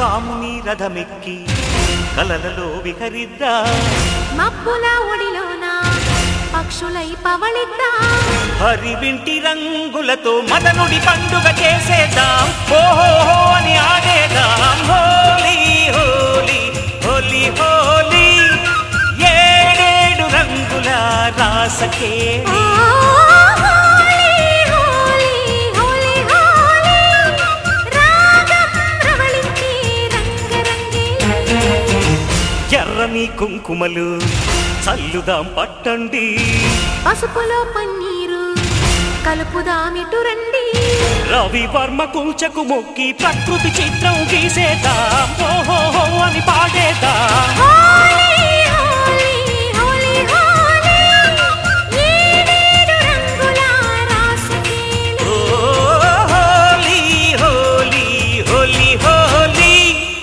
కాముని రథమెక్కి కలలలో విహరిద్దా మబ్బుల ఒడిలోన పక్షులై పవళిద్దా హరి వింటి రంగులతో మదనుడి పండుగ చేసేద్దాం ఓహో అని ఆడేదాం హోలీ హోలీ హోలీ హోలీ ఏడేడు రంగుల రాసకే ఆ, హోలీ, హోలీ, హోలీ, హోలీ. రాగం ప్రవళించే రంగరంగే ఎర్రని కుంకుమలు చల్లుదాం పట్టండి పసుపులో పన్నీరు కలుపుదామిటు రండి రవి వర్మ కుంచకు మొక్కి ప్రకృతి చిత్రం గీసేద్దాం ఓహో అని పాడేద్దాం హోలీ, హోలీ, హోలీ, హోలీ. ఏడేడు రంగుల రాసలీల. ఓ హోలీ హోలీ హోలీ హోలీ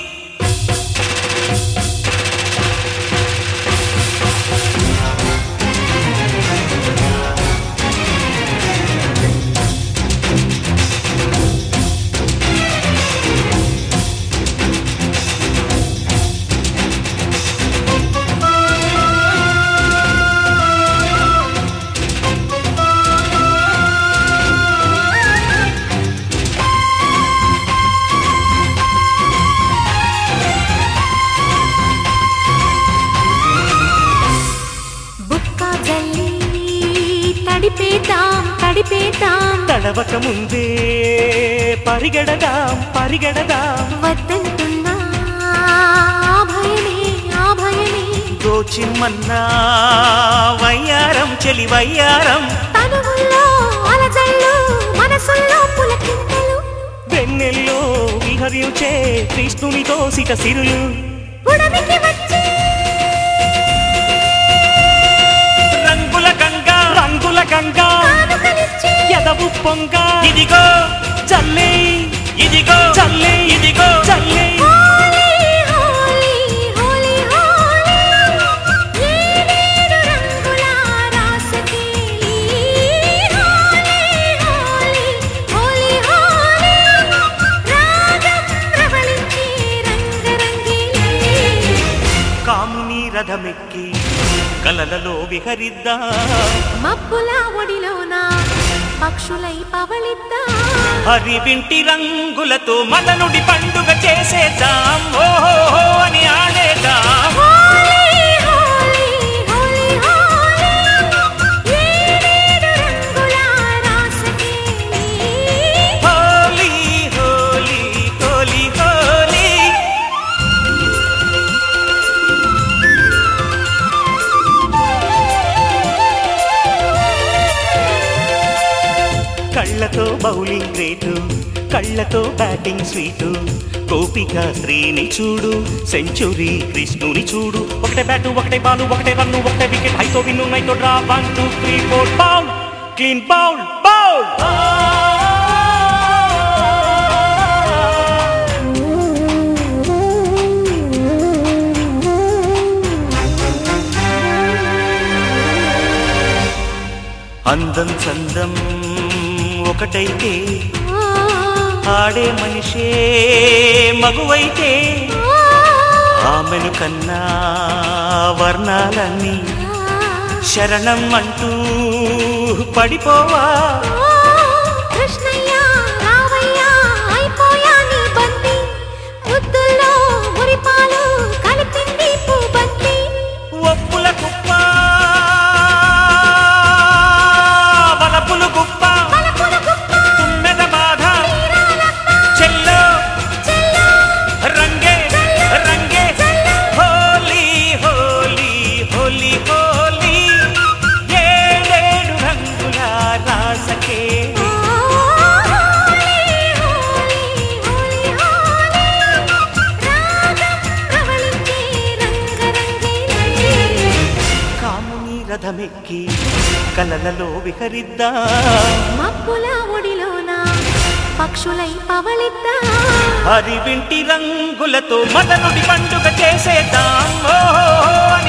బుక్క జల్లి తడిపేద్దాం తడిపేద్దాం తడవక ముందే పరిగెడదాం పరిగెడదాం వద్దంటున్నా ఆ భయమే ఆ భయమే దోచిమ్మన్నా వయ్యారం చెలి వయ్యారం తనువుల్లో అలజళ్ళు మనసుల్లో పులకింతలు వెన్నెల్లో విహరించే కృష్ణునితో సిట సిరులు పుడమికి వచ్చి రంగుల గంగా రంగుల గంగా కానుకలిచ్చి ఎదవు పొంగ ఇదిగో చల్లే ఇదిగో చల్లే ఇదిగో చల్లే హోలీ, హోలీ, హోలీ, హోలీ. ఏడేడు రంగుల రాసలీల. హోలీ, హోలీ, హోలీ, హోలీ. రాగం ప్రవళించే రంగరంగిలే. కాముని రథమెక్కి కలలలో విహరిద్దా మబ్బుల ఒడిలోన పక్షులై పవళిద్దా హరి వింటి రంగులతో మదనుడి పండుగ చేసేద్దాం ఓహో అని ఆడేద్దాం హోలీ, హోలీ, హోలీ, హోలీ. ఏడేడు రంగుల రాసలీల. హోలీ హోలీ హోలీ హోలీ కళ్ళతో బౌలింగ్ గ్రేటు కళ్ళతో బ్యాటింగ్ స్వీటు గోపిక శ్రీని చూడు సెంచురీ కృష్ణుని చూడు ఒకటే బ్యాటు ఒకటే బాలు ఒకటే రన్ను ఒకటే వికెట్ హైతో విన్ను నైతో draw one two three four bowl clean bowl bowl అందం చందం ఒకటైతే ఆడే మనిషే మగువైతే ఆమెను కన్నా వర్ణాలన్నీ శరణం అంటూ పడిపోవా కృష్ణయ్య రావయ్య అయిపోయా నీ బంతి ముద్దుల్లో మురిపాలు కలిపింది పూబంతి ఒప్పుల కుప్ప వలపులు కుప్ప పలపుల కుప్ప తుమ్మెద బాధ తీరాలమ్మ చెల్లో చెల్లో రంగే రంగే హోలీ హోలీ హోలీ హోలీ ఏడేడు రంగుల రాసకే హోలీ హోలీ హోలీ హోలీ రాగం ప్రవళించే రంగరంగిలే కాముని రథమెక్కి కలలలో విహరిద్దా మబ్బుల ఒడిలోన పక్షులై పవళిద్దా హరి వింటి రంగులతో మదనుడి పండుగ చేసేద్దాం ఓహో అని